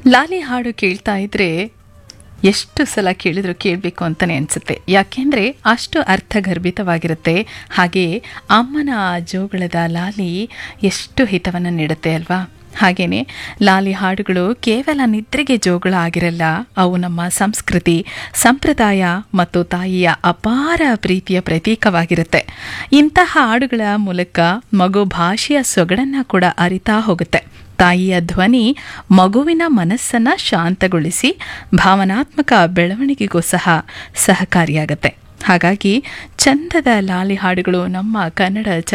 ಲಾಲಿ ಹಾಡು ಕೇಳ್ತಾ ಇದ್ರೆ ಎಷ್ಟು ಸಲ ಕೇಳಿದ್ರು ಕೇಳಬೇಕು ಅಂತಲೇ ಅನಿಸುತ್ತೆ ಯಾಕೆಂದರೆ ಅಷ್ಟು ಅರ್ಥಗರ್ಭಿತವಾಗಿರುತ್ತೆ ಹಾಗೆಯೇ ಅಮ್ಮನ ಆ ಜೋಗಳದ ಲಾಲಿ ಎಷ್ಟು ಹಿತವನ್ನು ನೀಡುತ್ತೆ ಅಲ್ವಾ ಹಾಗೆಯೇ ಲಾಲಿ ಹಾಡುಗಳು ಕೇವಲ ನಿದ್ರೆಗೆ ಜೋಗಳ ಆಗಿರಲ್ಲ ಅವು ನಮ್ಮ ಸಂಸ್ಕೃತಿ ಸಂಪ್ರದಾಯ ಮತ್ತು ತಾಯಿಯ ಅಪಾರ ಪ್ರೀತಿಯ ಪ್ರತೀಕವಾಗಿರುತ್ತೆ ಇಂತಹ ಹಾಡುಗಳ ಮೂಲಕ ಮಗು ಭಾಷೆಯ ಸೊಗಡನ್ನು ಕೂಡ ಅರಿತಾ ಹೋಗುತ್ತೆ ತಾಯಿಯ ಧ್ವನಿ ಮಗುವಿನ ಮನಸ್ಸನ್ನು ಶಾಂತಗೊಳಿಸಿ ಭಾವನಾತ್ಮಕ ಬೆಳವಣಿಗೆಗೂ ಸಹ ಸಹಕಾರಿಯಾಗತ್ತೆ ಹಾಗಾಗಿ ಚಂದದ ಲಾಲಿ ಹಾಡುಗಳು ನಮ್ಮ ಕನ್ನಡ